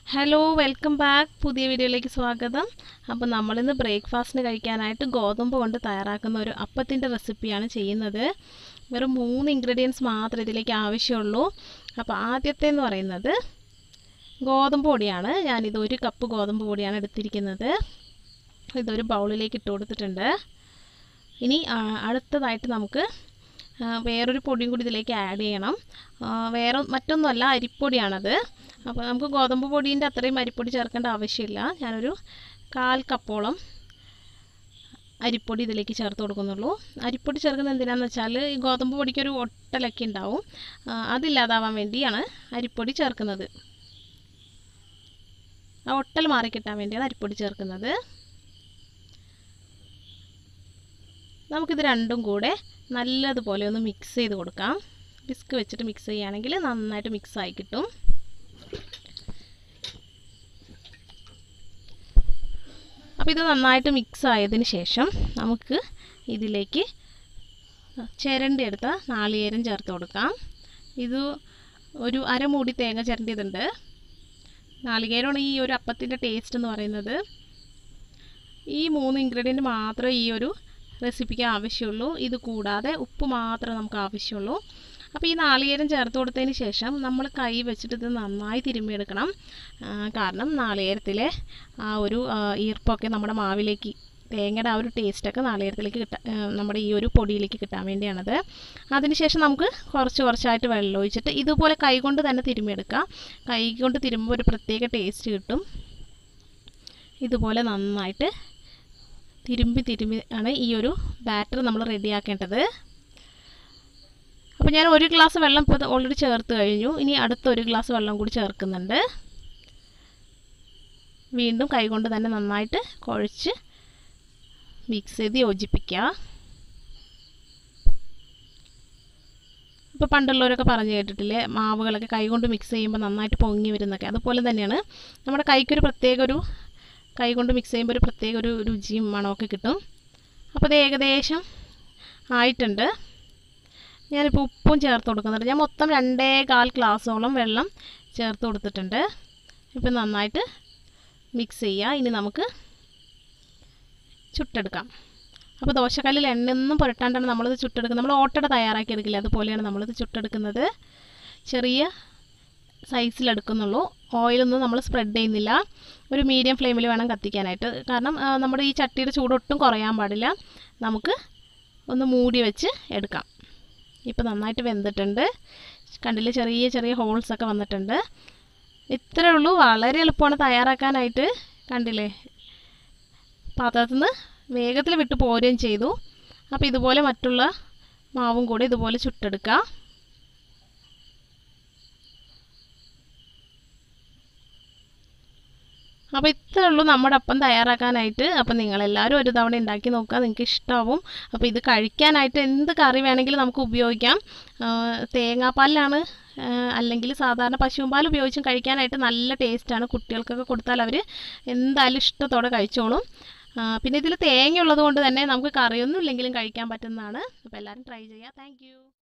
hello welcome back പുതിയ വീഡിയോയിലേക്ക് സ്വാഗതം അപ്പോൾ നമ്മളിന്ന് ബ്രേക്ക്ഫാസ്റ്റിന് കഴിക്കാനായിട്ട് ഗോതമ്പ് കൊണ്ട് തയ്യാറാക്കുന്ന ഒരു അപ്പത്തിൻ്റെ റെസിപ്പിയാണ് ചെയ്യുന്നത് വെറും മൂന്ന് ഇൻഗ്രീഡിയൻസ് മാത്രമേ ഇതിലേക്ക് ആവശ്യമുള്ളൂ അപ്പോൾ ആദ്യത്തെ എന്ന് പറയുന്നത് ഗോതമ്പ് പൊടിയാണ് ഞാനിത് ഒരു കപ്പ് ഗോതമ്പ് പൊടിയാണ് എടുത്തിരിക്കുന്നത് ഇതൊരു ബൗളിലേക്ക് ഇട്ട് കൊടുത്തിട്ടുണ്ട് ഇനി ആ, അടുത്തതായിട്ട് നമുക്ക് ആ, വേറൊരു പൊടിയും കൂടി ഇതിലേക്ക് ആഡ് ചെയ്യണം ആ, വേറെ മറ്റൊന്നുമല്ല അരിപ്പൊടിയാണത് അപ്പോൾ നമുക്ക് ഗോതമ്പ് പൊടീൻ്റെ അത്രയും അരിപ്പൊടി ചേർക്കേണ്ട ആവശ്യമില്ല ഞാനൊരു കാൽ കപ്പോളം അരിപ്പൊടി ഇതിലേക്ക് ചേർത്ത് കൊടുക്കുന്നുള്ളൂ അരിപ്പൊടി ചേർക്കുന്നത് എന്തിനാന്ന് വെച്ചാൽ ഈ ഗോതമ്പ് പൊടിക്ക് ഒരു ഒട്ടലൊക്കെ ഉണ്ടാവും ആ, അതില്ലാതാവാൻ വേണ്ടിയാണ് അരിപ്പൊടി ചേർക്കുന്നത് ആ ഒട്ടൽ മാറിക്കിട്ടാൻ വേണ്ടിയാണ് അരിപ്പൊടി ചേർക്കുന്നത് നമുക്കിത് രണ്ടും കൂടെ നല്ലതുപോലെ ഒന്ന് മിക്സ് ചെയ്ത് കൊടുക്കാം വിസ്ക് വെച്ചിട്ട് മിക്സ് ചെയ്യുകയാണെങ്കിൽ നന്നായിട്ട് മിക്സ് ആയി കിട്ടും അപ്പോൾ ഇത് നന്നായിട്ട് മിക്സ് ആയതിന് ശേഷം നമുക്ക് ഇതിലേക്ക് ചിരണ്ടി എടുത്ത നാളികേരം ചേർത്ത് കൊടുക്കാം ഇത് ഒരു അരമൂടി തേങ്ങ ചിരണ്ടിയതുണ്ട് നാളികേരമാണ് ഈ ഒരു അപ്പത്തിൻ്റെ ടേസ്റ്റ് എന്ന് പറയുന്നത് ഈ മൂന്ന് ഇൻഗ്രീഡിയൻറ്റ് മാത്രമേ ഈ ഒരു റെസിപ്പിക്ക് ആവശ്യമുള്ളൂ ഇത് കൂടാതെ ഉപ്പ് മാത്രമേ നമുക്ക് ആവശ്യമുള്ളൂ അപ്പോൾ ഈ നാളികേരം ചേർത്ത് കൊടുത്തതിന് ശേഷം നമ്മൾ കൈ വെച്ചിട്ട് ഇത് നന്നായി തിരുമ്മിയെടുക്കണം ആ, കാരണം നാളികേരത്തിലെ ആ ഒരു ആ, ഈർപ്പമൊക്കെ നമ്മുടെ മാവിലേക്ക് തേങ്ങയുടെ ആ ഒരു ടേസ്റ്റൊക്കെ നാളികേരത്തിലേക്ക് കിട്ടാൻ നമ്മുടെ ഈ ഒരു പൊടിയിലേക്ക് കിട്ടാൻ വേണ്ടിയാണത് അതിനുശേഷം നമുക്ക് കുറച്ച് കുറച്ചായിട്ട് വെള്ളം ഒഴിച്ചിട്ട് ഇതുപോലെ കൈ കൊണ്ട് തന്നെ തിരുമ്മിയെടുക്കാം കൈ കൊണ്ട് തിരുമ്പുമ്പോൾ ഒരു പ്രത്യേക ടേസ്റ്റ് കിട്ടും ഇതുപോലെ നന്നായിട്ട് തിരുമ്പി തിരുമ്പി ആണ് ഈ ഒരു ബാറ്റർ നമ്മൾ റെഡിയാക്കേണ്ടത് അപ്പോൾ ഞാൻ ഒരു ഗ്ലാസ് വെള്ളം ഇപ്പോൾ ഓൾറെഡി ചേർത്ത് കഴിഞ്ഞു ഇനി അടുത്ത ഒരു ഗ്ലാസ് വെള്ളം കൂടി ചേർക്കുന്നുണ്ട് വീണ്ടും കൈകൊണ്ട് തന്നെ നന്നായിട്ട് കുഴച്ച് മിക്സ് ചെയ്ത് യോജിപ്പിക്കുക ഇപ്പോൾ പണ്ടുള്ളവരൊക്കെ പറഞ്ഞു കേട്ടിട്ടില്ലേ മാവുകളൊക്കെ കൈകൊണ്ട് മിക്സ് ചെയ്യുമ്പോൾ നന്നായിട്ട് പൊങ്ങി വരുന്നൊക്കെ അതുപോലെ തന്നെയാണ് നമ്മുടെ കൈക്കൊരു പ്രത്യേക ഒരു കൈ കൊണ്ട് മിക്സ് ചെയ്യുമ്പോൾ ഒരു പ്രത്യേക ഒരു രുചിയും മണമൊക്കെ കിട്ടും അപ്പോൾ ഇത് ഏകദേശം ആയിട്ടുണ്ട് ഞാനിപ്പോൾ ഉപ്പും ചേർത്ത് കൊടുക്കുന്നുണ്ട് ഞാൻ മൊത്തം രണ്ടേ കാൽ ഗ്ലാസ്സോളം വെള്ളം ചേർത്ത് കൊടുത്തിട്ടുണ്ട് ഇപ്പം നന്നായിട്ട് മിക്സ് ചെയ്യുക ഇനി നമുക്ക് ചുട്ടെടുക്കാം അപ്പോൾ ദോശക്കല്ലിൽ എണ്ണയൊന്നും പുരട്ടാണ്ടാണ് നമ്മളിത് ചുട്ടെടുക്കുന്നത് നമ്മൾ ഓട്ടട തയ്യാറാക്കി എടുക്കില്ല അതുപോലെയാണ് നമ്മളിത് ചുട്ടെടുക്കുന്നത് ചെറിയ സൈസിലെടുക്കുന്നുള്ളൂ ഓയിലൊന്നും നമ്മൾ സ്പ്രെഡ് ചെയ്യുന്നില്ല ഒരു മീഡിയം ഫ്ലെയിമിൽ വേണം കത്തിക്കാനായിട്ട് കാരണം ആ, നമ്മുടെ ഈ ചട്ടിയുടെ ചൂടൊട്ടും കുറയാൻ പാടില്ല നമുക്ക് ഒന്ന് മൂടി വെച്ച് എടുക്കാം ഇപ്പോൾ നന്നായിട്ട് വെന്തിട്ടുണ്ട് കണ്ടില്ലേ ചെറിയ ചെറിയ ഹോൾസ് ഒക്കെ വന്നിട്ടുണ്ട് ഇത്രയേ ഉള്ളൂ വളരെ എളുപ്പമാണ് തയ്യാറാക്കാനായിട്ട് കണ്ടില്ലേ പാത്രത്തിൽ നിന്ന് വേഗത്തിൽ വിട്ട് പോരുകയും ചെയ്തു അപ്പോൾ ഇതുപോലെ മറ്റുള്ള മാവും കൂടി ഇതുപോലെ ചുട്ടെടുക്കുക അപ്പോൾ ഇത്രേ ഉള്ളൂ നമ്മുടെ അപ്പം തയ്യാറാക്കാനായിട്ട് അപ്പം നിങ്ങളെല്ലാവരും ഒരു തവണ ഉണ്ടാക്കി നോക്കുക നിങ്ങൾക്ക് ഇഷ്ടമാവും അപ്പോൾ ഇത് കഴിക്കാനായിട്ട് എന്ത് കറി വേണമെങ്കിലും നമുക്ക് ഉപയോഗിക്കാം ആ, തേങ്ങാപ്പാലിലാണ് ആ, അല്ലെങ്കിൽ സാധാരണ പശുവും പാൽ ഉപയോഗിച്ചും കഴിക്കാനായിട്ട് നല്ല ടേസ്റ്റാണ് കുട്ടികൾക്കൊക്കെ കൊടുത്താൽ അവർ എന്തായാലും ഇഷ്ടത്തോടെ കഴിച്ചോളും ആ, പിന്നെ ഇതിൽ തേങ്ങ ഉള്ളത് കൊണ്ട് തന്നെ നമുക്ക് കറിയൊന്നും ഇല്ലെങ്കിലും കഴിക്കാൻ പറ്റുന്നതാണ് അപ്പോൾ എല്ലാവരും ട്രൈ ചെയ്യുക താങ്ക്